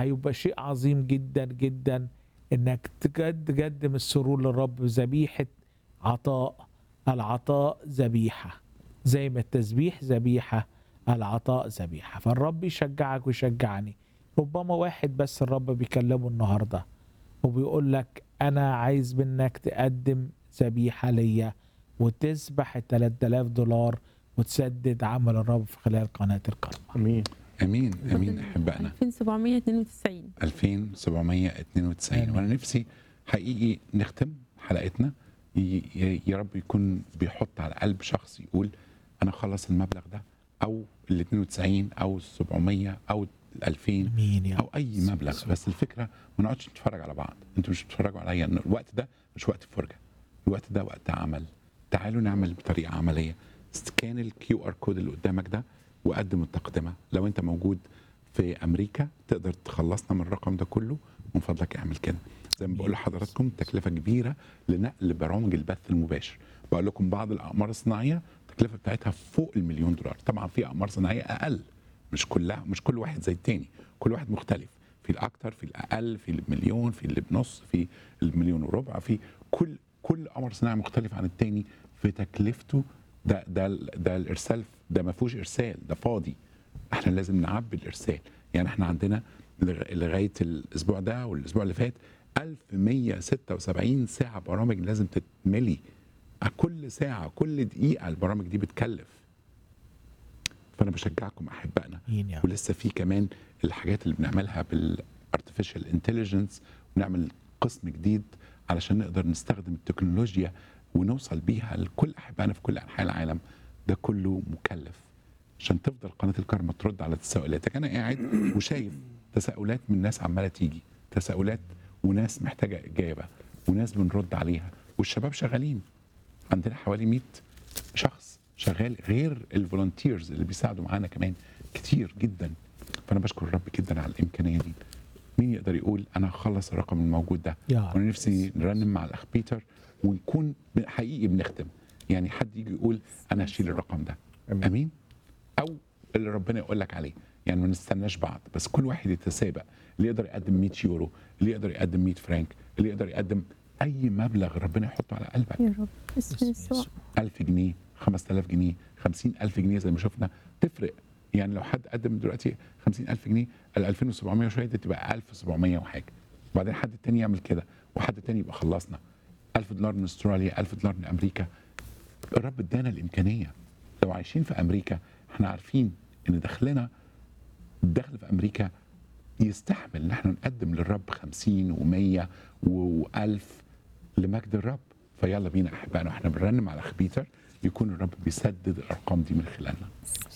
هيبقى شيء عظيم جدا جدا انك تقد- تقدم السرور للرب ذبيحه عطاء العطاء ذبيحه زي ما التسبيح ذبيحه العطاء ذبيحه فالرب يشجعك ويشجعني ربما واحد بس الرب بيكلمه النهارده وبيقول لك انا عايز منك تقدم ذبيحه ليا وتسبح ال 3000 دولار وتسدد عمل الرب في خلال قناه الكرمه امين امين امين احبائنا 2792 2792 آمين. وانا نفسي حقيقي نختم حلقتنا ي- ي- يا رب يكون بيحط على قلب شخص يقول انا خلص المبلغ ده او ال 92 او ال 700 او ال 2000 امين يا او اي مبلغ بس الفكره ما نقعدش نتفرج على بعض انتوا مش بتتفرجوا عليا إن الوقت ده مش وقت فرجه الوقت ده وقت عمل تعالوا نعمل بطريقه عمليه سكان الكيو ار كود اللي قدامك ده وقدم التقدمه لو انت موجود في امريكا تقدر تخلصنا من الرقم ده كله من فضلك اعمل كده زي ما بقول لحضراتكم تكلفه كبيره لنقل برامج البث المباشر بقول لكم بعض الاقمار الصناعيه التكلفه بتاعتها فوق المليون دولار طبعا في اقمار صناعيه اقل مش كلها مش كل واحد زي التاني كل واحد مختلف في الاكثر في الاقل في المليون في اللي بنص في المليون وربع في كل كل قمر صناعي مختلف عن التاني في تكلفته ده ده ده الارسال ده ما فيهوش ارسال ده فاضي احنا لازم نعبي الارسال يعني احنا عندنا لغ- لغايه الاسبوع ده والاسبوع اللي فات 1176 ساعه برامج لازم تتملي كل ساعه كل دقيقه البرامج دي بتكلف فانا بشجعكم احبائنا امين يا رب. ولسه في كمان الحاجات اللي بنعملها بالارتفيشال انتليجنس ونعمل قسم جديد علشان نقدر نستخدم التكنولوجيا ونوصل بيها لكل احبائنا في كل انحاء العالم ده كله مكلف عشان تفضل قناه الكرمه ترد على تساؤلاتك انا قاعد وشايف تساؤلات من ناس عماله تيجي تساؤلات وناس محتاجه اجابه وناس بنرد عليها والشباب شغالين عندنا حوالي 100 شخص شغال غير الفولunteers اللي بيساعدوا معانا كمان كتير جدا فانا بشكر الرب جدا على الامكانيه دي مين يقدر يقول انا هخلص الرقم الموجود ده يا رب. وانا نفسي نرنم مع الاخ بيتر ونكون حقيقي بنختم يعني حد يجي يقول انا هشيل الرقم ده أمين. امين او اللي ربنا يقول لك عليه يعني ما نستناش بعض بس كل واحد يتسابق اللي يقدر يقدم 100 يورو اللي يقدر يقدم 100 فرنك اللي يقدر يقدم اي مبلغ ربنا يحطه على قلبك يا رب اسم باسم يسوع يسوع. 1000 جنيه 5000 جنيه 50000 جنيه زي ما شفنا تفرق يعني لو حد قدم دلوقتي 50000 جنيه ال 2700 وشويه دي تبقى 1700 وحاجه وبعدين حد تاني يعمل كده وحد تاني يبقى خلصنا 1000 دولار من استراليا 1000 دولار من امريكا الرب ادانا الامكانيه لو عايشين في امريكا احنا عارفين ان دخلنا الدخل في امريكا يستحمل ان احنا نقدم للرب 50 و100 و1000 لمجد الرب فيلا بينا احبائنا واحنا بنرنم على خبيتر يكون الرب بيسدد الارقام دي من خلالنا